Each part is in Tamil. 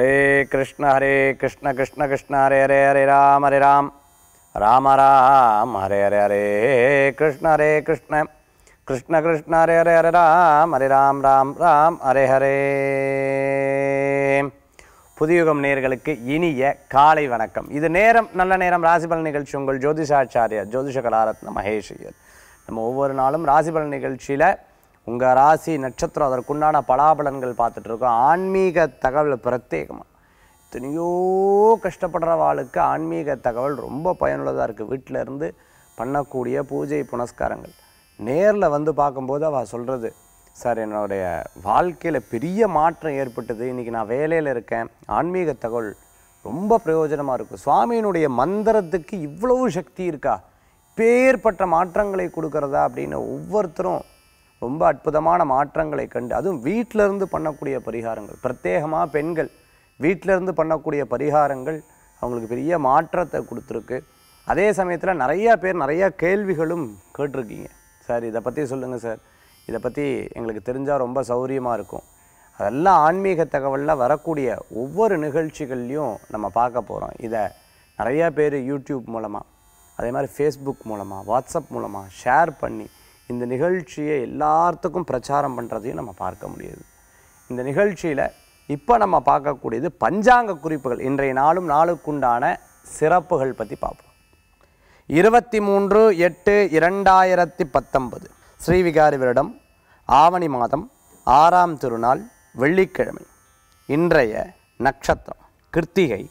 ஹரே கிருஷ்ண ஹரே கிருஷ்ண கிருஷ்ண கிருஷ்ண ஹரே ஹரே ஹரே ராம் ஹரே ராம் ராம ராம் ஹரே ஹரே ஹரே கிருஷ்ண ஹரே கிருஷ்ண கிருஷ்ண கிருஷ்ண ஹரே ஹரே ஹரே ராம் ஹரே ராம் ராம் ராம் ஹரே ஹரே புதியுகம் நேர்களுக்கு இனிய காலை வணக்கம் இது நேரம் நல்ல நேரம் ராசிபலன் நிகழ்ச்சி உங்கள் ஜோதிஷாச்சாரியா ஜோதிஷ கலாரத்ன மகேஷ் ஐயர் நம்ம ஒவ்வொரு நாளும் ராசிபலன் நிகழ்ச்சியில் உங்கள் ராசி நட்சத்திரம் அதற்குண்டான பலாபலன்கள் பார்த்துட்டு இருக்கோம் ஆன்மீக தகவல் பிரத்யேகமாக எத்தனையோ கஷ்டப்படுறவாளுக்கு ஆன்மீக தகவல் ரொம்ப பயனுள்ளதாக இருக்குது வீட்டில் இருந்து பண்ணக்கூடிய பூஜை புனஸ்காரங்கள் நேரில் வந்து பார்க்கும்போது அவள் சொல்கிறது சார் என்னுடைய வாழ்க்கையில் பெரிய மாற்றம் ஏற்பட்டது இன்றைக்கி நான் வேலையில் இருக்கேன் ஆன்மீக தகவல் ரொம்ப பிரயோஜனமாக இருக்கும் சுவாமியினுடைய மந்திரத்துக்கு இவ்வளவு சக்தி இருக்கா பேர்பட்ட மாற்றங்களை கொடுக்கறதா அப்படின்னு ஒவ்வொருத்தரும் ரொம்ப அற்புதமான மாற்றங்களை கண்டு அதுவும் வீட்டில இருந்து பண்ணக்கூடிய பரிகாரங்கள் பிரத்யேகமாக பெண்கள் வீட்டில இருந்து பண்ணக்கூடிய பரிகாரங்கள் அவங்களுக்கு பெரிய மாற்றத்தை கொடுத்துருக்கு அதே சமயத்தில் நிறைய பேர் நிறைய கேள்விகளும் கேட்டிருக்கீங்க சார் இதை பற்றி சொல்லுங்கள் சார் இதை பற்றி எங்களுக்கு தெரிஞ்சால் ரொம்ப சௌரியமாக இருக்கும் அதெல்லாம் ஆன்மீக தகவலில் வரக்கூடிய ஒவ்வொரு நிகழ்ச்சிகள்லையும் நம்ம பார்க்க போகிறோம் இதை நிறையா பேர் யூடியூப் மூலமாக அதே மாதிரி ஃபேஸ்புக் மூலமாக வாட்ஸ்அப் மூலமாக ஷேர் பண்ணி இந்த நிகழ்ச்சியை எல்லாத்துக்கும் பிரச்சாரம் பண்ணுறதையும் நம்ம பார்க்க முடியுது இந்த நிகழ்ச்சியில் இப்போ நம்ம பார்க்கக்கூடியது பஞ்சாங்க குறிப்புகள் இன்றைய நாளும் நாளுக்குண்டான சிறப்புகள் பற்றி பார்ப்போம் இருபத்தி மூன்று எட்டு இரண்டாயிரத்தி பத்தொன்பது ஸ்ரீவிகாரி வருடம் ஆவணி மாதம் ஆறாம் திருநாள் வெள்ளிக்கிழமை இன்றைய நட்சத்திரம் கிருத்திகை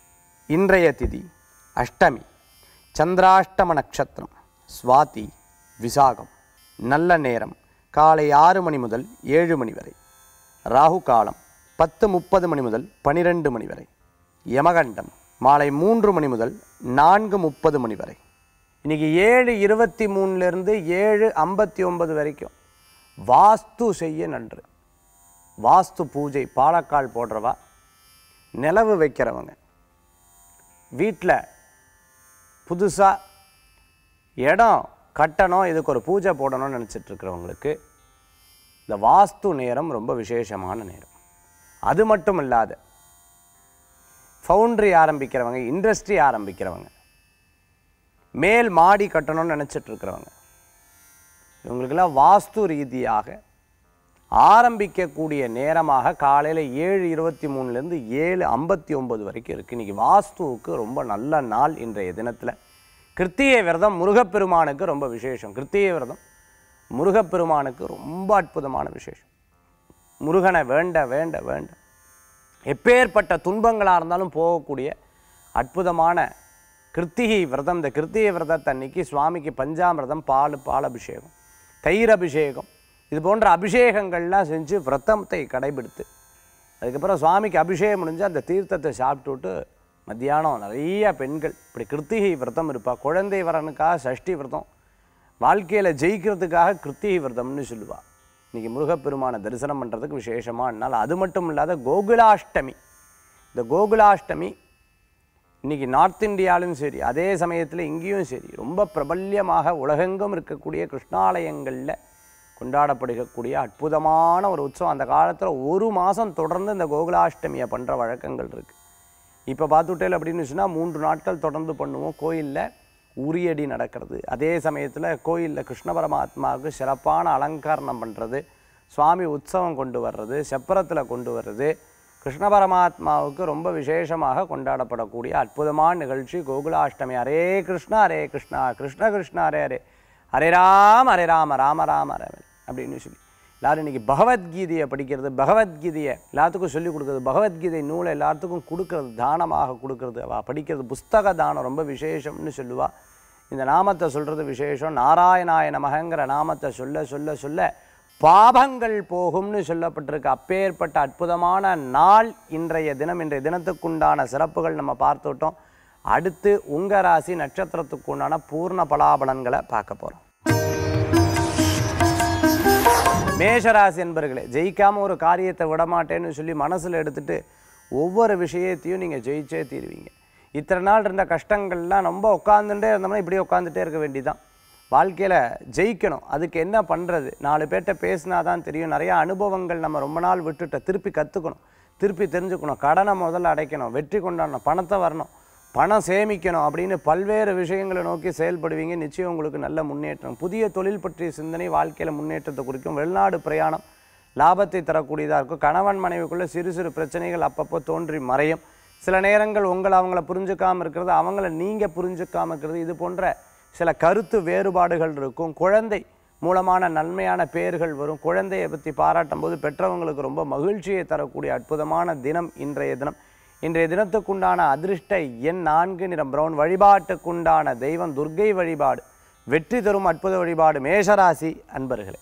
இன்றைய திதி அஷ்டமி சந்திராஷ்டம நட்சத்திரம் சுவாதி விசாகம் நல்ல நேரம் காலை ஆறு மணி முதல் ஏழு மணி வரை ராகு காலம் பத்து முப்பது மணி முதல் பனிரெண்டு மணி வரை யமகண்டம் மாலை மூன்று மணி முதல் நான்கு முப்பது மணி வரை இன்னைக்கு ஏழு இருபத்தி மூணுலேருந்து ஏழு ஐம்பத்தி ஒன்பது வரைக்கும் வாஸ்து செய்ய நன்று வாஸ்து பூஜை பாலக்கால் போடுறவா நிலவு வைக்கிறவங்க வீட்டில் புதுசாக இடம் கட்டணும் இதுக்கு ஒரு பூஜை போடணும்னு நினச்சிட்டு இருக்கிறவங்களுக்கு இந்த வாஸ்து நேரம் ரொம்ப விசேஷமான நேரம் அது மட்டும் இல்லாத ஃபவுண்ட்ரி ஆரம்பிக்கிறவங்க இண்டஸ்ட்ரி ஆரம்பிக்கிறவங்க மேல் மாடி கட்டணும்னு நினச்சிட்டு இருக்கிறவங்க இவங்களுக்கெல்லாம் வாஸ்து ரீதியாக ஆரம்பிக்கக்கூடிய நேரமாக காலையில் ஏழு இருபத்தி மூணுலேருந்து ஏழு ஐம்பத்தி ஒம்பது வரைக்கும் இருக்குது இன்றைக்கி வாஸ்துவுக்கு ரொம்ப நல்ல நாள் இன்றைய தினத்தில் கிருத்திகை விரதம் முருகப்பெருமானுக்கு ரொம்ப விசேஷம் கிருத்திகை விரதம் முருகப்பெருமானுக்கு ரொம்ப அற்புதமான விசேஷம் முருகனை வேண்ட வேண்ட வேண்ட எப்பேற்பட்ட துன்பங்களாக இருந்தாலும் போகக்கூடிய அற்புதமான கிருத்திகை விரதம் இந்த கிருத்திகை விரதத்தை அன்னைக்கு சுவாமிக்கு பஞ்சாமிரதம் பால் பால் அபிஷேகம் தயிர் அபிஷேகம் இது போன்ற அபிஷேகங்கள்லாம் செஞ்சு விரதத்தை கடைபிடித்து அதுக்கப்புறம் சுவாமிக்கு அபிஷேகம் முடிஞ்சு அந்த தீர்த்தத்தை சாப்பிட்டுட்டு மத்தியானம் நிறைய பெண்கள் இப்படி கிருத்திகை விரதம் இருப்பா குழந்தை வரனுக்காக சஷ்டி விரதம் வாழ்க்கையில் ஜெயிக்கிறதுக்காக கிருத்திகை விரதம்னு சொல்லுவா இன்றைக்கி முருகப்பெருமானை தரிசனம் பண்ணுறதுக்கு விசேஷமாக நாள் அது மட்டும் இல்லாத கோகுலாஷ்டமி இந்த கோகுலாஷ்டமி இன்றைக்கி நார்த் இந்தியாவிலும் சரி அதே சமயத்தில் இங்கேயும் சரி ரொம்ப பிரபல்யமாக உலகெங்கும் இருக்கக்கூடிய கிருஷ்ணாலயங்களில் கொண்டாடப்படுகக்கூடிய அற்புதமான ஒரு உற்சவம் அந்த காலத்தில் ஒரு மாதம் தொடர்ந்து இந்த கோகுலாஷ்டமியை பண்ணுற வழக்கங்கள் இருக்குது இப்போ பார்த்துட்டேல் அப்படின்னு சொன்னால் மூன்று நாட்கள் தொடர்ந்து பண்ணுவோம் கோயிலில் உரியடி நடக்கிறது அதே சமயத்தில் கோயிலில் கிருஷ்ண பரமாத்மாவுக்கு சிறப்பான அலங்காரணம் பண்ணுறது சுவாமி உற்சவம் கொண்டு வர்றது செப்பரத்தில் கொண்டு வர்றது கிருஷ்ண பரமாத்மாவுக்கு ரொம்ப விசேஷமாக கொண்டாடப்படக்கூடிய அற்புதமான நிகழ்ச்சி கோகுலாஷ்டமி ஹரே கிருஷ்ணா ஹரே கிருஷ்ணா கிருஷ்ண கிருஷ்ணா ஹரே ஹரே ஹரே ராம் ஹரே ராம ராம ராம ஹரே ஹரே அப்படின்னு சொல்லி எல்லாரும் இன்னைக்கு பகவத்கீதையை படிக்கிறது பகவத்கீதையை எல்லாத்துக்கும் சொல்லிக் கொடுக்குறது பகவத்கீதை நூலை எல்லாத்துக்கும் கொடுக்கறது தானமாக கொடுக்கறது அவள் படிக்கிறது புஸ்தக தானம் ரொம்ப விசேஷம்னு சொல்லுவா இந்த நாமத்தை சொல்கிறது விசேஷம் நாராயணாய நமகங்கிற நாமத்தை சொல்ல சொல்ல சொல்ல பாபங்கள் போகும்னு சொல்லப்பட்டிருக்கு அப்பேற்பட்ட அற்புதமான நாள் இன்றைய தினம் இன்றைய தினத்துக்குண்டான சிறப்புகள் நம்ம பார்த்துட்டோம் அடுத்து உங்க ராசி நட்சத்திரத்துக்குண்டான பூர்ண பலாபலன்களை பார்க்க போகிறோம் மேஷராசி என்பர்களே ஜெயிக்காம ஒரு காரியத்தை விடமாட்டேன்னு சொல்லி மனசில் எடுத்துட்டு ஒவ்வொரு விஷயத்தையும் நீங்கள் ஜெயிச்சே தீருவீங்க இத்தனை நாள் இருந்த கஷ்டங்கள்லாம் ரொம்ப உட்காந்துட்டே இருந்தோம்னா இப்படியே உட்காந்துட்டே இருக்க வேண்டியதான் வாழ்க்கையில் ஜெயிக்கணும் அதுக்கு என்ன பண்ணுறது நாலு பேர்கிட்ட பேசினா தான் தெரியும் நிறைய அனுபவங்கள் நம்ம ரொம்ப நாள் விட்டுட்ட திருப்பி கற்றுக்கணும் திருப்பி தெரிஞ்சுக்கணும் கடனை முதல்ல அடைக்கணும் வெற்றி கொண்டாடணும் பணத்தை வரணும் பணம் சேமிக்கணும் அப்படின்னு பல்வேறு விஷயங்களை நோக்கி செயல்படுவீங்க நிச்சயம் உங்களுக்கு நல்ல முன்னேற்றம் புதிய தொழில் பற்றிய சிந்தனை வாழ்க்கையில் முன்னேற்றத்தை குறிக்கும் வெளிநாடு பிரயாணம் லாபத்தை தரக்கூடியதாக இருக்கும் கணவன் மனைவிக்குள்ள சிறு சிறு பிரச்சனைகள் அப்பப்போ தோன்றி மறையும் சில நேரங்கள் உங்களை அவங்கள புரிஞ்சுக்காம இருக்கிறது அவங்கள நீங்கள் புரிஞ்சுக்காம இருக்கிறது இது போன்ற சில கருத்து வேறுபாடுகள் இருக்கும் குழந்தை மூலமான நன்மையான பெயர்கள் வரும் குழந்தையை பற்றி பாராட்டும் போது பெற்றவங்களுக்கு ரொம்ப மகிழ்ச்சியை தரக்கூடிய அற்புதமான தினம் இன்றைய தினம் இன்றைய தினத்துக்குண்டான அதிர்ஷ்ட எண் நான்கு நிறம் பிரவுன் வழிபாட்டுக்குண்டான தெய்வம் துர்க்கை வழிபாடு வெற்றி தரும் அற்புத வழிபாடு மேஷராசி அன்பர்களே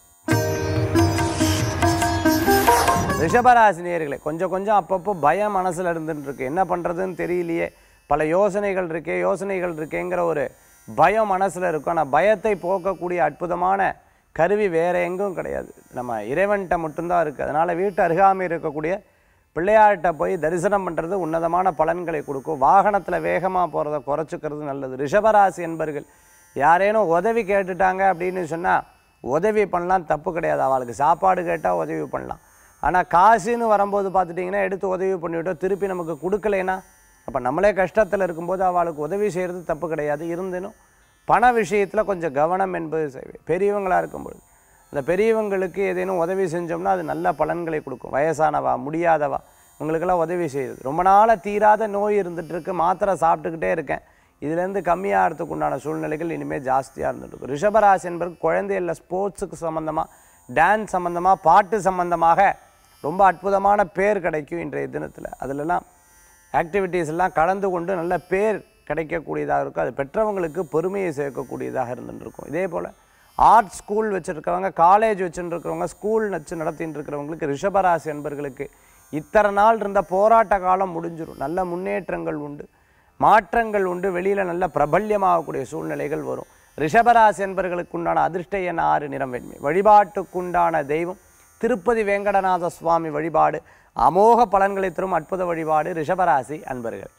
ரிஷபராசி நேயர்களே கொஞ்சம் கொஞ்சம் அப்பப்போ பயம் மனசில் இருந்துட்டு இருக்கு என்ன பண்ணுறதுன்னு தெரியலையே பல யோசனைகள் இருக்கே யோசனைகள் இருக்கேங்கிற ஒரு பயம் மனசில் இருக்கும் ஆனால் பயத்தை போக்கக்கூடிய அற்புதமான கருவி வேற எங்கும் கிடையாது நம்ம இறைவன்கிட்ட மட்டும்தான் இருக்குது அதனால் வீட்டு அருகாமை இருக்கக்கூடிய பிள்ளையார்கிட்ட போய் தரிசனம் பண்ணுறது உன்னதமான பலன்களை கொடுக்கும் வாகனத்தில் வேகமாக போகிறத குறைச்சிக்கிறது நல்லது ரிஷபராசி என்பர்கள் யாரேனும் உதவி கேட்டுட்டாங்க அப்படின்னு சொன்னால் உதவி பண்ணலாம் தப்பு கிடையாது அவளுக்கு சாப்பாடு கேட்டால் உதவி பண்ணலாம் ஆனால் காசுன்னு வரும்போது பார்த்துட்டிங்கன்னா எடுத்து உதவி பண்ணிவிட்டோம் திருப்பி நமக்கு கொடுக்கலைன்னா அப்போ நம்மளே கஷ்டத்தில் இருக்கும்போது அவளுக்கு உதவி செய்கிறது தப்பு கிடையாது இருந்தேனும் பண விஷயத்தில் கொஞ்சம் கவனம் என்பது தேவை பெரியவங்களாக இருக்கும்பொழுது அந்த பெரியவங்களுக்கு ஏதேனும் உதவி செஞ்சோம்னா அது நல்ல பலன்களை கொடுக்கும் வயசானவா முடியாதவா உங்களுக்கெல்லாம் உதவி செய்யுது ரொம்ப நாளாக தீராத நோய் இருந்துட்டு இருக்கு மாத்திரை சாப்பிட்டுக்கிட்டே இருக்கேன் இதுலேருந்து கம்மியாகிறதுக்கு உண்டான சூழ்நிலைகள் இனிமேல் ஜாஸ்தியாக இருந்துட்டு இருக்கும் ரிஷபராசி என்பது குழந்தைகளில் ஸ்போர்ட்ஸுக்கு சம்மந்தமாக டான்ஸ் சம்மந்தமாக பாட்டு சம்மந்தமாக ரொம்ப அற்புதமான பேர் கிடைக்கும் இன்றைய தினத்தில் அதிலெல்லாம் ஆக்டிவிட்டீஸ் எல்லாம் கலந்து கொண்டு நல்ல பேர் கிடைக்கக்கூடியதாக இருக்கும் அது பெற்றவங்களுக்கு பெருமையை சேர்க்கக்கூடியதாக இருந்துட்டு இருக்கும் இதே போல் ஆர்ட் ஸ்கூல் வச்சுருக்கிறவங்க காலேஜ் வச்சுட்டு இருக்கிறவங்க ஸ்கூல் வச்சு நடத்திட்டு இருக்கிறவங்களுக்கு ரிஷபராசி என்பர்களுக்கு இத்தனை நாள் இருந்த போராட்ட காலம் முடிஞ்சிடும் நல்ல முன்னேற்றங்கள் உண்டு மாற்றங்கள் உண்டு வெளியில் நல்ல பிரபல்யமாகக்கூடிய சூழ்நிலைகள் வரும் ரிஷபராசி என்பர்களுக்கு உண்டான அதிர்ஷ்ட என ஆறு நிறம் வெண்மை வழிபாட்டுக்குண்டான தெய்வம் திருப்பதி வேங்கடநாத சுவாமி வழிபாடு அமோக பலன்களை தரும் அற்புத வழிபாடு ரிஷபராசி அன்பர்களே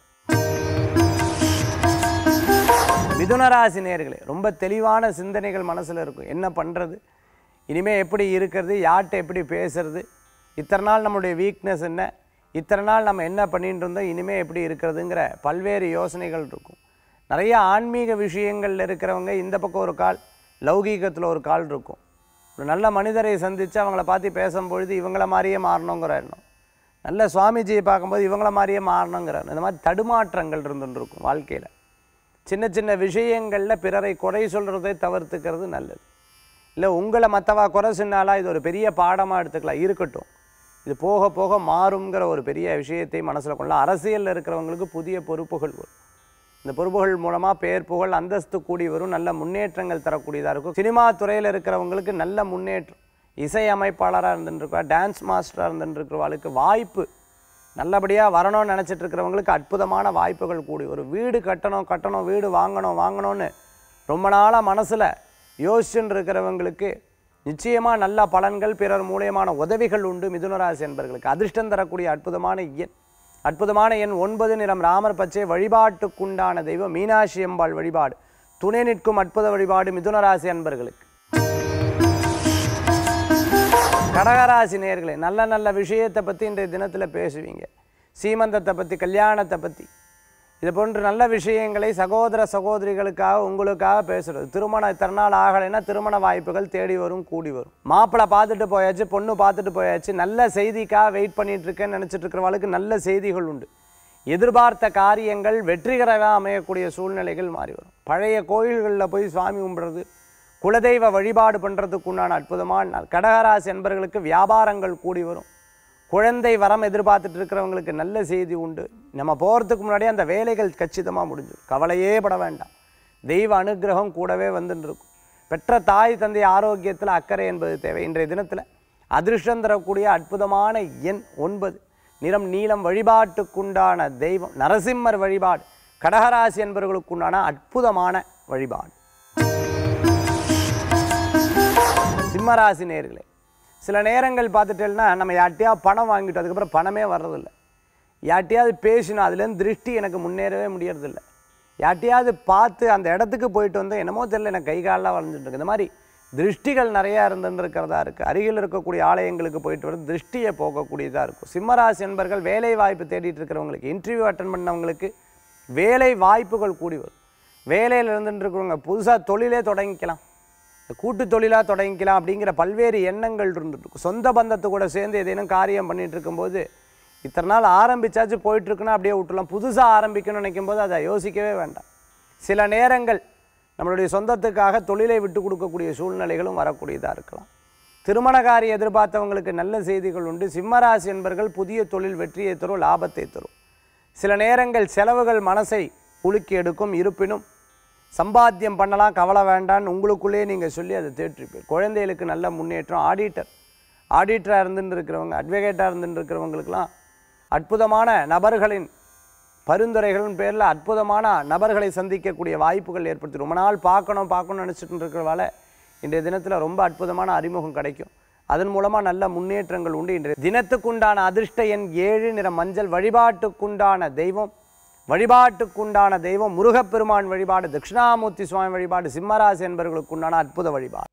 மிதுனராசி நேர்களே ரொம்ப தெளிவான சிந்தனைகள் மனசில் இருக்கும் என்ன பண்ணுறது இனிமேல் எப்படி இருக்கிறது யார்கிட்ட எப்படி பேசுறது இத்தனை நாள் நம்மளுடைய வீக்னஸ் என்ன இத்தனை நாள் நம்ம என்ன பண்ணிட்டு இருந்தோம் இனிமேல் எப்படி இருக்கிறதுங்கிற பல்வேறு யோசனைகள் இருக்கும் நிறைய ஆன்மீக விஷயங்களில் இருக்கிறவங்க இந்த பக்கம் ஒரு கால் லௌகீகத்தில் ஒரு கால் இருக்கும் ஒரு நல்ல மனிதரை சந்தித்து அவங்கள பார்த்து பேசும்பொழுது இவங்கள மாதிரியே மாறணுங்கிற எண்ணம் நல்ல சுவாமிஜியை பார்க்கும்போது இவங்கள மாதிரியே மாறணுங்கிற எண்ணம். இந்த மாதிரி தடுமாற்றங்கள் இருந்துட்டு இருக்கும் வாழ்க்கையில் சின்ன சின்ன விஷயங்களில் பிறரை குறை சொல்கிறதை தவிர்த்துக்கிறது நல்லது இல்லை உங்களை மற்றவா குறை சொன்னாலா இது ஒரு பெரிய பாடமாக எடுத்துக்கலாம் இருக்கட்டும் இது போக போக மாறுங்கிற ஒரு பெரிய விஷயத்தை மனசில் கொள்ளலாம் அரசியலில் இருக்கிறவங்களுக்கு புதிய பொறுப்புகள் வரும் இந்த பொறுப்புகள் மூலமாக பேர் புகழ் அந்தஸ்து கூடி வரும் நல்ல முன்னேற்றங்கள் தரக்கூடியதாக இருக்கும் சினிமா துறையில் இருக்கிறவங்களுக்கு நல்ல முன்னேற்றம் இசை அமைப்பாளராக இருந்துருக்கா டான்ஸ் மாஸ்டராக இருந்துருக்கிறவங்களுக்கு வாய்ப்பு நல்லபடியாக வரணும்னு நினச்சிட்டு இருக்கிறவங்களுக்கு அற்புதமான வாய்ப்புகள் கூடி வரும் வீடு கட்டணும் கட்டணும் வீடு வாங்கணும் வாங்கணும்னு ரொம்ப நாளாக மனசில் யோசிச்சுட்டு இருக்கிறவங்களுக்கு நிச்சயமாக நல்ல பலன்கள் பிறர் மூலியமான உதவிகள் உண்டு மிதுனராசி என்பர்களுக்கு அதிர்ஷ்டம் தரக்கூடிய அற்புதமான எண் அற்புதமான எண் ஒன்பது நிறம் ராமர் பச்சை வழிபாட்டுக்குண்டான தெய்வம் மீனாட்சி அம்பாள் வழிபாடு துணை நிற்கும் அற்புத வழிபாடு மிதுனராசி அன்பர்களுக்கு கடகராசி நேர்களே நல்ல நல்ல விஷயத்தை பற்றி இன்றைய தினத்தில் பேசுவீங்க சீமந்தத்தை பற்றி கல்யாணத்தை பற்றி இது போன்ற நல்ல விஷயங்களை சகோதர சகோதரிகளுக்காக உங்களுக்காக பேசுறது திருமணம் இத்தனை நாள் ஆகலைன்னா திருமண வாய்ப்புகள் தேடி வரும் கூடி வரும் மாப்பிள்ளை பார்த்துட்டு போயாச்சு பொண்ணு பார்த்துட்டு போயாச்சு நல்ல செய்திக்காக வெயிட் பண்ணிட்டு இருக்கேன்னு நினச்சிட்டு இருக்கிறவங்களுக்கு நல்ல செய்திகள் உண்டு எதிர்பார்த்த காரியங்கள் வெற்றிகரமாக அமையக்கூடிய சூழ்நிலைகள் மாறி வரும் பழைய கோயில்களில் போய் சுவாமி கும்பிடுறது குலதெய்வ வழிபாடு பண்ணுறதுக்கு உண்டான அற்புதமான நாள் கடகராசி என்பர்களுக்கு வியாபாரங்கள் கூடி வரும் குழந்தை வரம் எதிர்பார்த்துட்டு இருக்கிறவங்களுக்கு நல்ல செய்தி உண்டு நம்ம போகிறதுக்கு முன்னாடியே அந்த வேலைகள் கச்சிதமாக முடிஞ்சிடும் கவலையே பட வேண்டாம் தெய்வ அனுக்கிரகம் கூடவே வந்துன்னு இருக்கும் பெற்ற தாய் தந்தை ஆரோக்கியத்தில் அக்கறை என்பது தேவை இன்றைய தினத்தில் அதிர்ஷ்டம் தரக்கூடிய அற்புதமான எண் ஒன்பது நிறம் நீலம் வழிபாட்டுக்குண்டான தெய்வம் நரசிம்மர் வழிபாடு கடகராசி என்பவர்களுக்குண்டான அற்புதமான வழிபாடு சிம்மராசி நேர்களே சில நேரங்கள் பார்த்துட்டேன்னா நம்ம யார்ட்டையா பணம் வாங்கிட்டோம் அதுக்கப்புறம் பணமே வர்றதில்ல யார்ட்டையாவது பேசினோம் அதுலேருந்து திருஷ்டி எனக்கு முன்னேறவே முடியறதில்ல யார்ட்டையாவது பார்த்து அந்த இடத்துக்கு போயிட்டு வந்தால் என்னமோ தெரியல எனக்கு கை காலெலாம் வளைஞ்சிட்டு இருக்கு இந்த மாதிரி திருஷ்டிகள் நிறையா இருந்துருக்கிறதா இருக்குது அருகில் இருக்கக்கூடிய ஆலயங்களுக்கு போயிட்டு வர திருஷ்டியை போகக்கூடியதாக இருக்கும் சிம்மராசி என்பர்கள் வேலை வாய்ப்பு தேடிட்டு இருக்கிறவங்களுக்கு இன்டர்வியூ அட்டன் பண்ணவங்களுக்கு வேலை வாய்ப்புகள் கூடி வரும் வேலையில் இருந்துட்டு இருக்கிறவங்க புதுசாக தொழிலே தொடங்கிக்கலாம் கூட்டு தொழிலாக தொடங்கிக்கலாம் அப்படிங்கிற பல்வேறு எண்ணங்கள் இருந்துட்டு இருக்கும் சொந்த பந்தத்து கூட சேர்ந்து ஏதேனும் காரியம் பண்ணிட்டு இருக்கும்போது இத்தனை நாள் ஆரம்பிச்சாச்சு போயிட்டு இருக்குன்னா அப்படியே விட்டுலாம் புதுசாக ஆரம்பிக்கணும்னு நினைக்கும் போது அதை யோசிக்கவே வேண்டாம் சில நேரங்கள் நம்மளுடைய சொந்தத்துக்காக தொழிலை விட்டு கொடுக்கக்கூடிய சூழ்நிலைகளும் வரக்கூடியதாக இருக்கலாம் திருமண காரியம் எதிர்பார்த்தவங்களுக்கு நல்ல செய்திகள் உண்டு சிம்மராசி என்பர்கள் புதிய தொழில் வெற்றியை தரும் லாபத்தை தரும் சில நேரங்கள் செலவுகள் மனசை உலுக்கி எடுக்கும் இருப்பினும் சம்பாத்தியம் பண்ணலாம் கவலை வேண்டான்னு உங்களுக்குள்ளேயே நீங்கள் சொல்லி அதை தேற்றிப்பீர் குழந்தைகளுக்கு நல்ல முன்னேற்றம் ஆடிட்டர் ஆடிட்டராக இருந்துட்டு இருக்கிறவங்க அட்வொகேட்டாக இருந்துட்டு இருக்கிறவங்களுக்கெல்லாம் அற்புதமான நபர்களின் பரிந்துரைகளின் பேரில் அற்புதமான நபர்களை சந்திக்கக்கூடிய வாய்ப்புகள் ஏற்படுத்தி ரொம்ப நாள் பார்க்கணும் பார்க்கணும்னு நினச்சிட்டு இருக்கிறவால இன்றைய தினத்தில் ரொம்ப அற்புதமான அறிமுகம் கிடைக்கும் அதன் மூலமாக நல்ல முன்னேற்றங்கள் உண்டு இன்றைய தினத்துக்குண்டான அதிர்ஷ்ட எண் ஏழு நிற மஞ்சள் வழிபாட்டுக்குண்டான தெய்வம் வழிபாட்டுக்குண்டான தெய்வம் முருகப்பெருமான் வழிபாடு தட்சிணாமூர்த்தி சுவாமி வழிபாடு சிம்மராசி என்பவர்களுக்குண்டான அற்புத வழிபாடு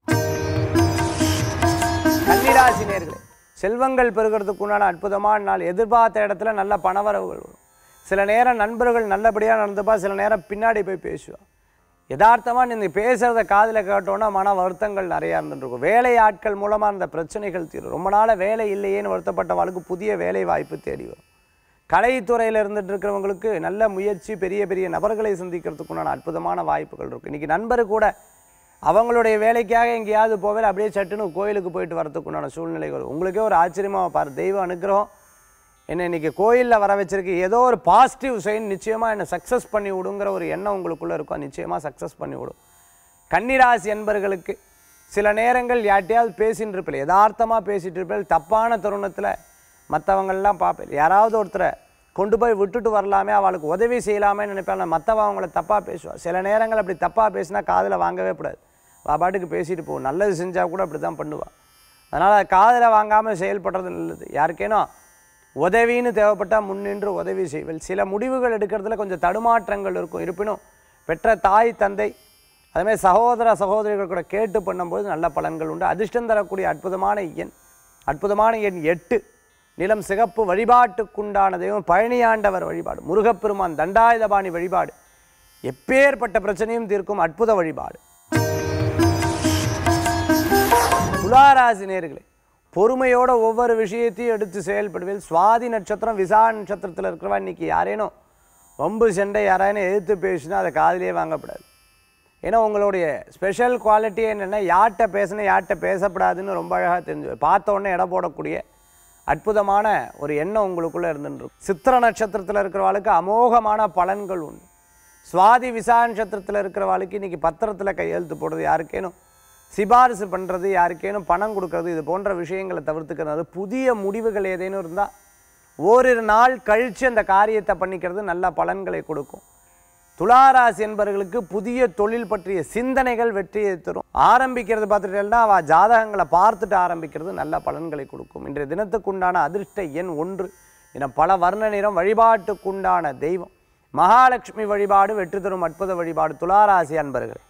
கன்னிராசி நேர்களே செல்வங்கள் பெருகிறதுக்குண்டான அற்புதமான நாள் எதிர்பார்த்த இடத்துல நல்ல பணவரவுகள் வரும் சில நேரம் நண்பர்கள் நல்லபடியாக நடந்துப்பா சில நேரம் பின்னாடி போய் பேசுவா யதார்த்தமாக நீங்கள் பேசுகிறத காதில் கேட்டோன்னா மன வருத்தங்கள் நிறையா இருந்துருக்கும் வேலை ஆட்கள் மூலமாக அந்த பிரச்சனைகள் தீரும் ரொம்ப நாளாக வேலை இல்லையேன்னு வருத்தப்பட்டவளுக்கு புதிய வேலை வாய்ப்பு தேடி வரும் கலைத்துறையில் இருந்துட்டு இருக்கிறவங்களுக்கு நல்ல முயற்சி பெரிய பெரிய நபர்களை சந்திக்கிறதுக்குண்டான அற்புதமான வாய்ப்புகள் இருக்குது இன்றைக்கி நண்பர் கூட அவங்களுடைய வேலைக்காக எங்கேயாவது போவேல அப்படியே சட்டுன்னு கோயிலுக்கு போயிட்டு வரதுக்குண்டான சூழ்நிலைகள் உங்களுக்கே ஒரு ஆச்சரியமாக பாரு தெய்வ அனுக்கிரகம் என்னை இன்றைக்கி கோயிலில் வர வச்சிருக்கு ஏதோ ஒரு பாசிட்டிவ் சைன் நிச்சயமாக என்னை சக்ஸஸ் பண்ணி விடுங்கிற ஒரு எண்ணம் உங்களுக்குள்ளே இருக்கும் நிச்சயமாக சக்ஸஸ் பண்ணி விடும் கன்னிராசி என்பர்களுக்கு சில நேரங்கள் யார்ட்டையாவது பேசின்னு இருப்பில் யதார்த்தமாக பேசிட்டு இருப்பில் தப்பான தருணத்தில் மற்றவங்கள்லாம் பார்ப்பேன் யாராவது ஒருத்தரை கொண்டு போய் விட்டுட்டு வரலாமே அவளுக்கு உதவி செய்யலாமே நினைப்பாங்க மற்றவங்க அவங்கள தப்பாக பேசுவாள் சில நேரங்கள் அப்படி தப்பாக பேசினா காதில் வாங்கவே கூடாது அவ பாட்டுக்கு பேசிட்டு போகும் நல்லது செஞ்சால் கூட அப்படி தான் பண்ணுவாள் அதனால் காதில் வாங்காமல் செயல்படுறது நல்லது யாருக்கேனோ உதவின்னு தேவைப்பட்டால் முன்னின்று உதவி செய்வல் சில முடிவுகள் எடுக்கிறதுல கொஞ்சம் தடுமாற்றங்கள் இருக்கும் இருப்பினும் பெற்ற தாய் தந்தை அதுமாதிரி சகோதர சகோதரிகள் கூட கேட்டு பண்ணும்போது நல்ல பலன்கள் உண்டு அதிர்ஷ்டம் தரக்கூடிய அற்புதமான எண் அற்புதமான எண் எட்டு நிலம் சிகப்பு வழிபாட்டுக்குண்டான தெய்வம் பழனியாண்டவர் வழிபாடு முருகப்பெருமான் தண்டாயுதபாணி வழிபாடு எப்பேற்பட்ட பிரச்சனையும் தீர்க்கும் அற்புத வழிபாடு துளாராசி நேர்களே பொறுமையோட ஒவ்வொரு விஷயத்தையும் எடுத்து செயல்படுவேன் சுவாதி நட்சத்திரம் விசா நட்சத்திரத்தில் இருக்கிறவா இன்னைக்கு யாரேனும் வம்பு சண்டை யாராயினும் எதிர்த்து பேசினா அதை காதிலே வாங்கக்கூடாது ஏன்னா உங்களுடைய ஸ்பெஷல் குவாலிட்டி என்னென்னா யார்கிட்ட பேசணும் யார்கிட்ட பேசப்படாதுன்னு ரொம்ப அழகாக தெரிஞ்சு பார்த்த உடனே இடம் போடக்கூடிய அற்புதமான ஒரு எண்ணம் உங்களுக்குள்ளே இருந்துருக்கு சித்திர நட்சத்திரத்தில் இருக்கிறவாளுக்கு அமோகமான பலன்கள் உண்டு சுவாதி விசா நட்சத்திரத்தில் இருக்கிறவாளுக்கு இன்றைக்கி பத்திரத்தில் கையெழுத்து போடுறது யாருக்கேனும் சிபாரிசு பண்ணுறது யாருக்கேனும் பணம் கொடுக்கறது இது போன்ற விஷயங்களை தவிர்த்துக்கிறது புதிய முடிவுகள் ஏதேனும் இருந்தால் ஓரிரு நாள் கழித்து அந்த காரியத்தை பண்ணிக்கிறது நல்ல பலன்களை கொடுக்கும் துளாராசி என்பவர்களுக்கு புதிய தொழில் பற்றிய சிந்தனைகள் வெற்றியை தரும் ஆரம்பிக்கிறது பார்த்துட்டேன்னா அவள் ஜாதகங்களை பார்த்துட்டு ஆரம்பிக்கிறது நல்ல பலன்களை கொடுக்கும் இன்றைய தினத்துக்குண்டான அதிர்ஷ்ட எண் ஒன்று என பல வர்ண நிறம் வழிபாட்டுக்குண்டான தெய்வம் மகாலட்சுமி வழிபாடு வெற்றி தரும் அற்புத வழிபாடு துளாராசி அன்பர்களே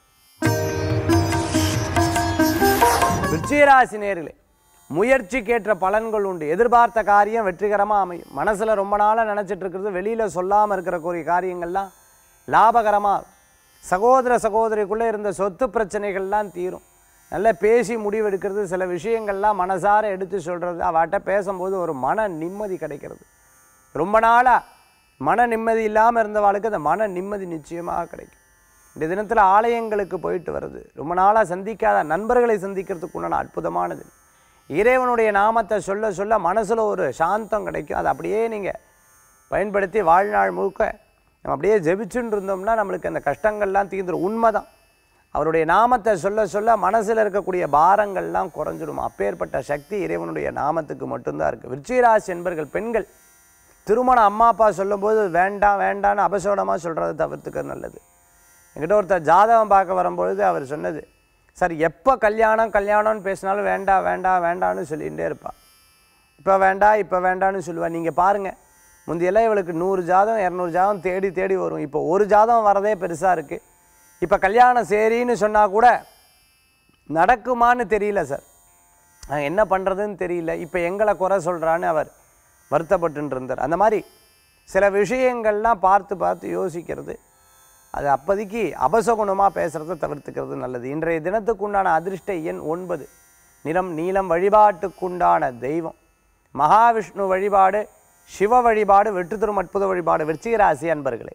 விருச்சிகராசி நேர்களே முயற்சிக்கேற்ற பலன்கள் உண்டு எதிர்பார்த்த காரியம் வெற்றிகரமாக அமையும் மனசில் ரொம்ப நாளாக நினச்சிட்டு இருக்கிறது வெளியில் சொல்லாமல் இருக்கிற கூடிய காரியங்கள்லாம் லாபகரமாக சகோதர சகோதரிக்குள்ளே இருந்த சொத்து பிரச்சனைகள்லாம் தீரும் நல்லா பேசி முடிவெடுக்கிறது சில விஷயங்கள்லாம் மனசார எடுத்து சொல்கிறது அவட்ட பேசும்போது ஒரு மன நிம்மதி கிடைக்கிறது ரொம்ப நாளாக மன நிம்மதி இல்லாமல் இருந்தவாளுக்கு அந்த மன நிம்மதி நிச்சயமாக கிடைக்கும் இந்த தினத்தில் ஆலயங்களுக்கு போயிட்டு வருது ரொம்ப நாளாக சந்திக்காத நண்பர்களை சந்திக்கிறதுக்கு உண்டான அற்புதமானது இறைவனுடைய நாமத்தை சொல்ல சொல்ல மனசில் ஒரு சாந்தம் கிடைக்கும் அதை அப்படியே நீங்கள் பயன்படுத்தி வாழ்நாள் முழுக்க நம்ம அப்படியே ஜெபிச்சுன்னு இருந்தோம்னா நம்மளுக்கு அந்த கஷ்டங்கள்லாம் தீர்ந்துடும் உண்மைதான் அவருடைய நாமத்தை சொல்ல சொல்ல மனசில் இருக்கக்கூடிய பாரங்கள்லாம் குறைஞ்சிடும் அப்பேற்பட்ட சக்தி இறைவனுடைய நாமத்துக்கு மட்டும்தான் இருக்குது விருச்சிகராசி என்பர்கள் பெண்கள் திருமணம் அம்மா அப்பா சொல்லும்போது வேண்டாம் வேண்டான்னு அபசோடமாக சொல்கிறத தவிர்த்துக்கிறது நல்லது என்கிட்ட ஒருத்தர் ஜாதகம் பார்க்க வரும்பொழுது அவர் சொன்னது சார் எப்போ கல்யாணம் கல்யாணம்னு பேசினாலும் வேண்டாம் வேண்டாம் வேண்டாம்னு சொல்லிகிட்டே இருப்பா இப்போ வேண்டாம் இப்போ வேண்டாம்னு சொல்லுவாள் நீங்கள் பாருங்கள் முந்தையெல்லாம் இவளுக்கு நூறு ஜாதகம் இரநூறு ஜாதகம் தேடி தேடி வரும் இப்போ ஒரு ஜாதகம் வரதே பெருசாக இருக்குது இப்போ கல்யாணம் சரின்னு சொன்னால் கூட நடக்குமான்னு தெரியல சார் நான் என்ன பண்ணுறதுன்னு தெரியல இப்போ எங்களை குறை சொல்கிறான்னு அவர் வருத்தப்பட்டு இருந்தார் அந்த மாதிரி சில விஷயங்கள்லாம் பார்த்து பார்த்து யோசிக்கிறது அது அப்போதைக்கு அபசகுணமாக பேசுகிறத தவிர்த்துக்கிறது நல்லது இன்றைய தினத்துக்குண்டான அதிர்ஷ்ட எண் ஒன்பது நிறம் நீலம் வழிபாட்டுக்குண்டான தெய்வம் மகாவிஷ்ணு வழிபாடு சிவ வழிபாடு வெற்றி தரும் அற்புத வழிபாடு விருச்சிக ராசி அன்பர்களே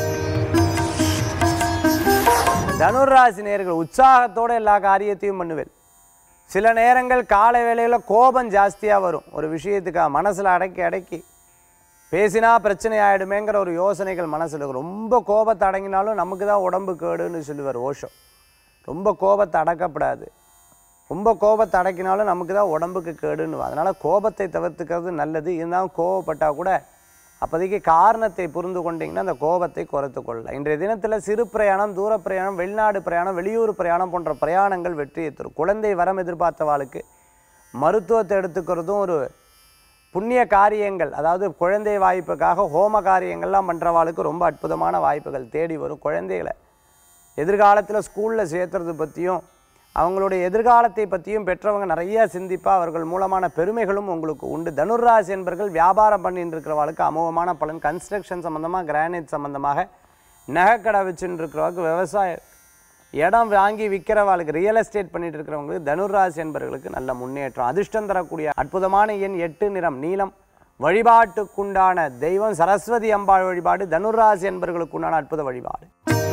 தனுராசி நேர்கள் உற்சாகத்தோட எல்லா காரியத்தையும் பண்ணுவேன் சில நேரங்கள் காலை வேளையில் கோபம் ஜாஸ்தியாக வரும் ஒரு விஷயத்துக்காக மனசில் அடக்கி அடக்கி பேசினா பிரச்சனை ஆகிடுமேங்கிற ஒரு யோசனைகள் மனசில் இருக்கும் ரொம்ப கோபத்தை அடங்கினாலும் நமக்கு தான் உடம்பு கேடுன்னு சொல்லுவார் ஓஷோ ரொம்ப கோபத்தை அடக்கப்படாது ரொம்ப கோபத்தை அடக்கினாலும் நமக்கு தான் உடம்புக்கு கேடுன்னு அதனால் கோபத்தை தவிர்த்துக்கிறது நல்லது இருந்தாலும் கோபப்பட்டால் கூட அப்போதைக்கு காரணத்தை புரிந்து கொண்டீங்கன்னா அந்த கோபத்தை குறைத்து கொள்ளலாம் இன்றைய தினத்தில் சிறு பிரயாணம் தூர பிரயாணம் வெளிநாடு பிரயாணம் வெளியூர் பிரயாணம் போன்ற பிரயாணங்கள் வெற்றியை தரும் குழந்தை வரம் எதிர்பார்த்தவாளுக்கு மருத்துவத்தை எடுத்துக்கிறதும் ஒரு புண்ணிய காரியங்கள் அதாவது குழந்தை வாய்ப்புக்காக ஹோம காரியங்கள்லாம் பண்ணுறவாளுக்கு ரொம்ப அற்புதமான வாய்ப்புகள் தேடி வரும் குழந்தைகளை எதிர்காலத்தில் ஸ்கூலில் சேர்த்துறது பற்றியும் அவங்களுடைய எதிர்காலத்தை பற்றியும் பெற்றவங்க நிறைய சிந்திப்பா அவர்கள் மூலமான பெருமைகளும் உங்களுக்கு உண்டு தனுர்ராசி என்பர்கள் வியாபாரம் பண்ணிட்டு இருக்கிறவங்களுக்கு அமோகமான பலன் கன்ஸ்ட்ரக்ஷன் சம்மந்தமாக கிரானைட் சம்மந்தமாக நகைக்கடை வச்சுட்டு இருக்கிறவங்களுக்கு விவசாய இடம் வாங்கி விற்கிறவாளுக்கு ரியல் எஸ்டேட் பண்ணிட்டு இருக்கிறவங்களுக்கு தனுர்ராசி என்பவர்களுக்கு நல்ல முன்னேற்றம் அதிர்ஷ்டம் தரக்கூடிய அற்புதமான எண் எட்டு நிறம் நீலம் வழிபாட்டுக்குண்டான தெய்வம் சரஸ்வதி அம்பாள் வழிபாடு தனுர்ராசி என்பவர்களுக்குண்டான அற்புத வழிபாடு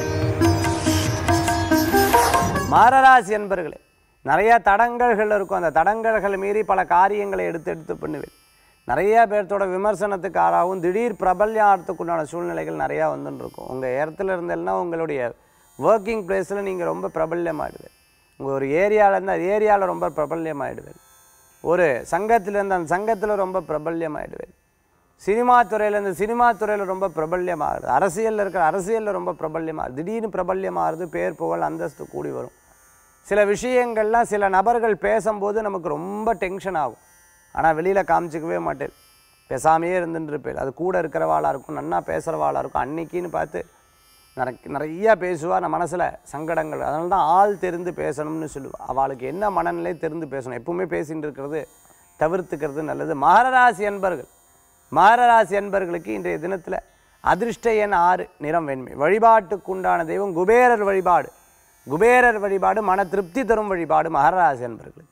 மாரராசி என்பர்களே நிறைய தடங்கல்கள் இருக்கும் அந்த தடங்கல்களை மீறி பல காரியங்களை எடுத்து எடுத்து பண்ணுவேன் நிறைய பேர்த்தோட விமர்சனத்துக்கு ஆளாகவும் திடீர் பிரபல்யாகிறதுக்குண்டான சூழ்நிலைகள் நிறையா வந்துன்னு இருக்கும் உங்கள் இடத்துல இருந்தேன்னா உங்களுடைய ஒர்க்கிங் பிளேஸில் நீங்கள் ரொம்ப பிரபல்யமாயிடுவேன் உங்கள் ஒரு ஏரியாவில் இருந்தால் ஏரியாவில் ரொம்ப பிரபல்யமாயிடுவேன் ஒரு சங்கத்தில் இருந்து அந்த சங்கத்தில் ரொம்ப பிரபல்யமாயிடுவேன் சினிமா துறையில் இந்த சினிமா துறையில் ரொம்ப பிரபல்யமாகுது அரசியலில் இருக்கிற அரசியலில் ரொம்ப பிரபல்யமாகுது திடீர்னு பிரபல்யமாகுது பேர் புகழ் அந்தஸ்து கூடி வரும் சில விஷயங்கள்லாம் சில நபர்கள் பேசும்போது நமக்கு ரொம்ப டென்ஷன் ஆகும் ஆனால் வெளியில் காமிச்சிக்கவே மாட்டேன் பேசாமையே இருந்துட்டு இருப்பேன் அது கூட இருக்கிறவாளாக இருக்கும் நன்னா பேசுகிறவாளாக இருக்கும் அன்னைக்குன்னு பார்த்து நிறைய நிறையா பேசுவா நம்ம மனசில் சங்கடங்கள் அதனால தான் ஆள் தெரிந்து பேசணும்னு சொல்லுவாள் அவளுக்கு என்ன மனநிலை தெரிந்து பேசணும் எப்பவுமே பேசிட்டு இருக்கிறது தவிர்த்துக்கிறது நல்லது மகரராசி என்பர்கள் மகரராசி என்பர்களுக்கு இன்றைய தினத்தில் அதிர்ஷ்ட எண் ஆறு நிறம் வெண்மை வழிபாட்டுக்குண்டான தெய்வம் குபேரர் வழிபாடு குபேரர் வழிபாடு மன திருப்தி தரும் வழிபாடு மகரராசி என்பர்களுக்கு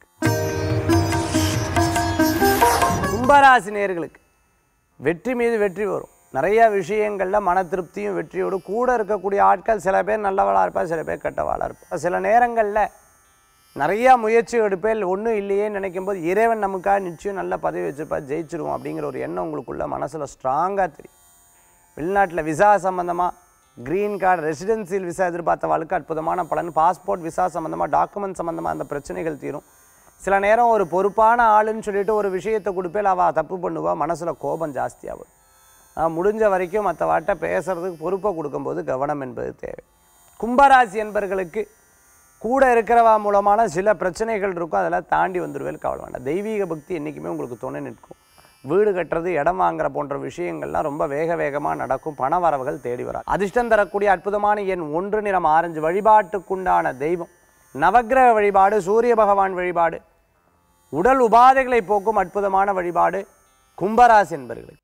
கும்பராசி நேர்களுக்கு வெற்றி மீது வெற்றி வரும் நிறைய விஷயங்கள்ல மன திருப்தியும் வெற்றியோடு கூட இருக்கக்கூடிய ஆட்கள் சில பேர் நல்லவளாக இருப்பா சில பேர் கெட்டவாளாக இருப்பா சில நேரங்களில் நிறையா முயற்சி எடுப்பேன் ஒன்றும் இல்லையே நினைக்கும் போது இறைவன் நமக்காக நிச்சயம் நல்ல பதவி வச்சிருப்பா ஜெயிச்சிருவோம் அப்படிங்கிற ஒரு எண்ணம் உங்களுக்குள்ள மனசில் ஸ்ட்ராங்காக தெரியும் வெளிநாட்டில் விசா சம்மந்தமாக க்ரீன் கார்டு ரெசிடென்சியல் விசா எதிர்பார்த்த வாழ்க்கை அற்புதமான பலன் பாஸ்போர்ட் விசா சம்மந்தமாக டாக்குமெண்ட் சம்மந்தமாக அந்த பிரச்சனைகள் தீரும் சில நேரம் ஒரு பொறுப்பான ஆளுன்னு சொல்லிட்டு ஒரு விஷயத்தை கொடுப்பேன் அவள் தப்பு பண்ணுவா மனசில் கோபம் ஜாஸ்தியாகும் ஆனால் முடிஞ்ச வரைக்கும் மற்ற வாட்ட பேசுறதுக்கு பொறுப்பை கொடுக்கும்போது கவனம் என்பது தேவை கும்பராசி என்பர்களுக்கு கூட இருக்கிறவா மூலமான சில பிரச்சனைகள் இருக்கும் அதெல்லாம் தாண்டி வந்துடுவேல் கவலை வேண்டாம் தெய்வீக பக்தி என்றைக்குமே உங்களுக்கு துணை நிற்கும் வீடு கட்டுறது இடம் வாங்குற போன்ற விஷயங்கள்லாம் ரொம்ப வேக வேகமாக நடக்கும் பண வரவுகள் தேடி வராது அதிர்ஷ்டம் தரக்கூடிய அற்புதமான எண் ஒன்று நிறம் ஆரஞ்சு வழிபாட்டுக்குண்டான தெய்வம் நவக்கிரக வழிபாடு சூரிய பகவான் வழிபாடு உடல் உபாதைகளை போக்கும் அற்புதமான வழிபாடு கும்பராசி என்பர்களுக்கு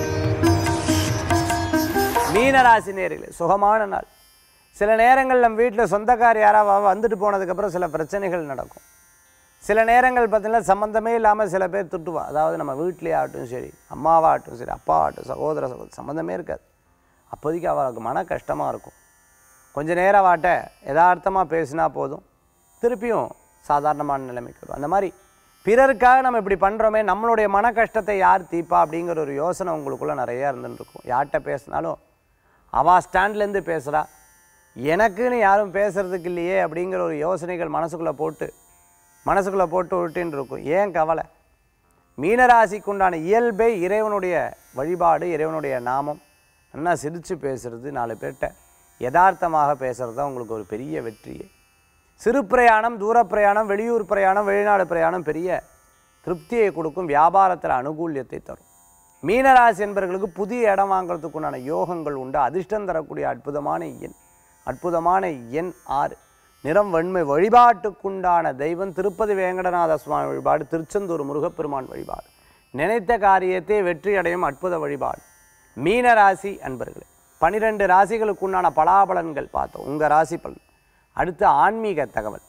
மீனராசி நேர்களே சுகமான நாள் சில நேரங்கள் நம்ம வீட்டில் சொந்தக்கார் யாராவது வந்துட்டு போனதுக்கப்புறம் சில பிரச்சனைகள் நடக்கும் சில நேரங்கள் பார்த்தீங்கன்னா சம்மந்தமே இல்லாமல் சில பேர் திட்டுவா அதாவது நம்ம வீட்லேயே ஆகட்டும் சரி அம்மாவாகட்டும் சரி அப்பாவாகட்டும் சகோதர சகோதரி சம்மந்தமே இருக்காது அப்போதைக்கு அவளுக்கு மன கஷ்டமாக இருக்கும் கொஞ்ச நேரம் வாட்ட யதார்த்தமாக பேசினா போதும் திருப்பியும் சாதாரணமான நிலைமைக்கு வரும் அந்த மாதிரி பிறருக்காக நம்ம இப்படி பண்ணுறோமே நம்மளுடைய மன கஷ்டத்தை யார் தீப்பா அப்படிங்கிற ஒரு யோசனை உங்களுக்குள்ளே நிறையா இருந்துட்டு இருக்கும் யார்கிட்ட பேசினாலும் அவள் ஸ்டாண்ட்லேருந்து பேசுகிறா எனக்குன்னு யாரும் பேசுறதுக்கு இல்லையே அப்படிங்கிற ஒரு யோசனைகள் மனசுக்குள்ளே போட்டு மனசுக்குள்ளே போட்டு விட்டுன்னு இருக்கும் ஏன் கவலை மீனராசிக்கு உண்டான இயல்பே இறைவனுடைய வழிபாடு இறைவனுடைய நாமம் நல்லா சிரித்து பேசுறது நாலு பேர்கிட்ட யதார்த்தமாக பேசுகிறது தான் உங்களுக்கு ஒரு பெரிய வெற்றியே சிறு பிரயாணம் தூர பிரயாணம் வெளியூர் பிரயாணம் வெளிநாடு பிரயாணம் பெரிய திருப்தியை கொடுக்கும் வியாபாரத்தில் அனுகூல்யத்தை தரும் மீனராசி என்பவர்களுக்கு புதிய இடம் வாங்குறதுக்கு உண்டான யோகங்கள் உண்டு அதிர்ஷ்டம் தரக்கூடிய அற்புதமான எண் அற்புதமான எண் ஆறு நிறம் வெண்மை வழிபாட்டுக்குண்டான தெய்வம் திருப்பதி வேங்கடநாத சுவாமி வழிபாடு திருச்செந்தூர் முருகப்பெருமான் வழிபாடு நினைத்த காரியத்தை வெற்றி அடையும் அற்புத வழிபாடு மீன ராசி அன்பர்களே பனிரெண்டு ராசிகளுக்குண்டான பலாபலன்கள் பார்த்தோம் உங்கள் ராசி பலன் அடுத்து ஆன்மீக தகவல்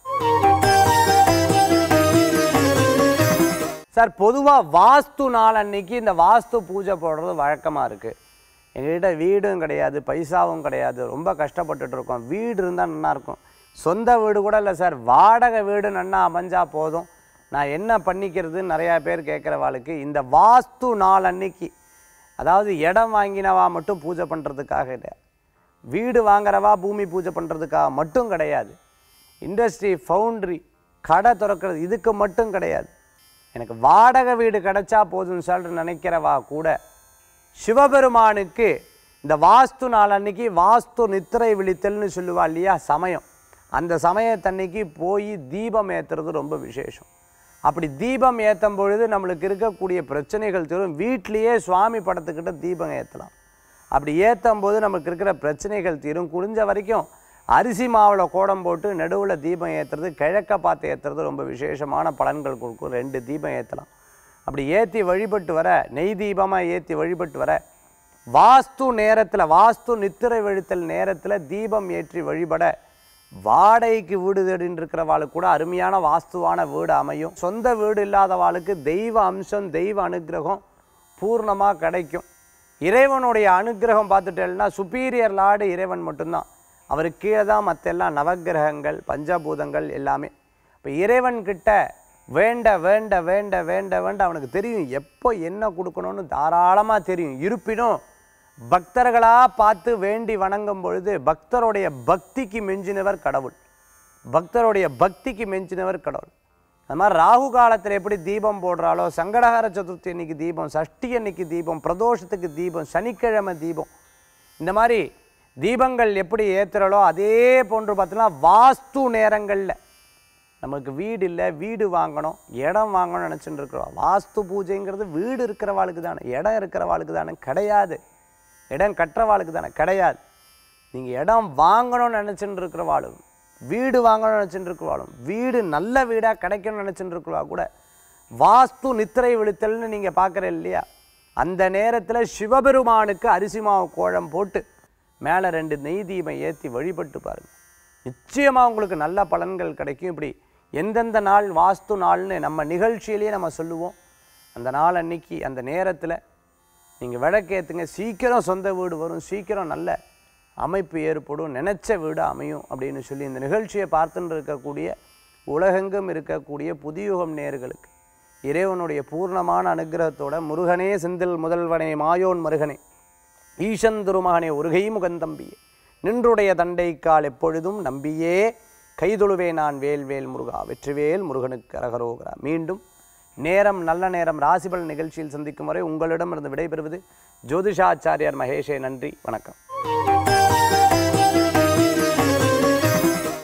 சார் பொதுவாக வாஸ்து நாள் அன்னைக்கு இந்த வாஸ்து பூஜை போடுறது வழக்கமாக இருக்குது எங்ககிட்ட வீடும் கிடையாது பைசாவும் கிடையாது ரொம்ப கஷ்டப்பட்டுட்டு இருக்கோம் வீடு இருந்தால் நல்லா இருக்கும் சொந்த வீடு கூட இல்லை சார் வாடகை வீடு நன்னா அமைஞ்சா போதும் நான் என்ன பண்ணிக்கிறதுன்னு நிறையா பேர் கேட்குறவாளுக்கு இந்த வாஸ்து நாள் அன்னைக்கு அதாவது இடம் வாங்கினவா மட்டும் பூஜை பண்ணுறதுக்காக இல்லை வீடு வாங்குறவா பூமி பூஜை பண்ணுறதுக்காக மட்டும் கிடையாது இண்டஸ்ட்ரி ஃபவுண்ட்ரி கடை திறக்கிறது இதுக்கு மட்டும் கிடையாது எனக்கு வாடகை வீடு கிடைச்சா போதும்னு சொல்லிட்டு நினைக்கிறவா கூட சிவபெருமானுக்கு இந்த வாஸ்து நாள் அன்னைக்கு வாஸ்து நித்திரை விழித்தல்னு சொல்லுவா இல்லையா சமயம் அந்த சமயத்தன்னைக்கு போய் தீபம் ஏற்றுறது ரொம்ப விசேஷம் அப்படி தீபம் ஏற்றும் பொழுது நம்மளுக்கு இருக்கக்கூடிய பிரச்சனைகள் தீரும் வீட்லேயே சுவாமி படத்துக்கிட்ட தீபம் ஏற்றலாம் அப்படி ஏற்றும் போது நமக்கு இருக்கிற பிரச்சனைகள் தீரும் குடிஞ்ச வரைக்கும் அரிசி மாவில் கோடம் போட்டு நடுவில் தீபம் ஏற்றுறது கிழக்க பார்த்து ஏற்றுறது ரொம்ப விசேஷமான பலன்கள் கொடுக்கும் ரெண்டு தீபம் ஏற்றலாம் அப்படி ஏற்றி வழிபட்டு வர நெய் தீபமாக ஏற்றி வழிபட்டு வர வாஸ்து நேரத்தில் வாஸ்து நித்திரை வழித்தல் நேரத்தில் தீபம் ஏற்றி வழிபட வாடகைக்கு வீடு தேடின்னு இருக்கிறவாளுக்கு கூட அருமையான வாஸ்துவான வீடு அமையும் சொந்த வீடு இல்லாதவாளுக்கு தெய்வ அம்சம் தெய்வ அனுக்கிரகம் பூர்ணமாக கிடைக்கும் இறைவனுடைய அனுக்கிரகம் பார்த்துட்டேன்னா சுப்பீரியர் லார்டு இறைவன் மட்டும்தான் அவருக்கு கீழே தான் மற்ற எல்லாம் நவக்கிரகங்கள் பஞ்சபூதங்கள் எல்லாமே இப்போ இறைவன் கிட்ட வேண்ட வேண்ட வேண்ட வேண்ட வேண்ட அவனுக்கு தெரியும் எப்போ என்ன கொடுக்கணும்னு தாராளமாக தெரியும் இருப்பினும் பக்தர்களாக பார்த்து வேண்டி வணங்கும் பொழுது பக்தருடைய பக்திக்கு மிஞ்சினவர் கடவுள் பக்தருடைய பக்திக்கு மிஞ்சினவர் கடவுள் அது மாதிரி ராகு காலத்தில் எப்படி தீபம் போடுறாலோ சங்கடஹர சதுர்த்தி அன்னைக்கு தீபம் சஷ்டி அன்னைக்கு தீபம் பிரதோஷத்துக்கு தீபம் சனிக்கிழமை தீபம் இந்த மாதிரி தீபங்கள் எப்படி ஏற்றுறாலோ அதே போன்று பார்த்தீங்கன்னா வாஸ்து நேரங்களில் நமக்கு வீடு இல்லை வீடு வாங்கணும் இடம் வாங்கணும்னு நினச்சிட்டு இருக்கிறோம் வாஸ்து பூஜைங்கிறது வீடு இருக்கிறவாளுக்கு தானே இடம் இருக்கிறவாளுக்கு தானே கிடையாது இடம் கட்டுறவாளுக்கு தானே கிடையாது நீங்கள் இடம் வாங்கணும்னு நினச்சிட்டு இருக்கிறவாளும் வீடு வாங்கணும்னு நினச்சிட்டு இருக்கிறவாளும் வீடு நல்ல வீடாக கிடைக்கணும்னு நினச்சிட்டு இருக்கிறவா கூட வாஸ்து நித்திரை விழுத்தல்னு நீங்கள் பார்க்குற இல்லையா அந்த நேரத்தில் சிவபெருமானுக்கு அரிசி மாவு கோழம் போட்டு மேலே ரெண்டு நெய் தீபம் ஏற்றி வழிபட்டு பாருங்கள் நிச்சயமாக உங்களுக்கு நல்ல பலன்கள் கிடைக்கும் இப்படி எந்தெந்த நாள் வாஸ்து நாள்னு நம்ம நிகழ்ச்சியிலேயே நம்ம சொல்லுவோம் அந்த நாள் அன்னைக்கு அந்த நேரத்தில் நீங்கள் விளக்கேற்றுங்க சீக்கிரம் சொந்த வீடு வரும் சீக்கிரம் நல்ல அமைப்பு ஏற்படும் நினச்ச வீடு அமையும் அப்படின்னு சொல்லி இந்த நிகழ்ச்சியை பார்த்துட்டு இருக்கக்கூடிய உலகெங்கும் இருக்கக்கூடிய புதியுகம் நேர்களுக்கு இறைவனுடைய பூர்ணமான அனுகிரகத்தோட முருகனே செந்தில் முதல்வனே மாயோன் மருகனே ஈசன் திருமகனே உருகை முகந்தம்பியே நின்றுடைய தண்டைக்கால் எப்பொழுதும் நம்பியே கைதொழுவே நான் வேல்வேல் முருகா வெற்றிவேல் முருகனுக்கு அரகரோகரா மீண்டும் நேரம் நல்ல நேரம் ராசிபல் நிகழ்ச்சியில் சந்திக்கும் வரை உங்களிடமிருந்து விடைபெறுவது ஜோதிஷாச்சாரியார் மகேஷே நன்றி வணக்கம்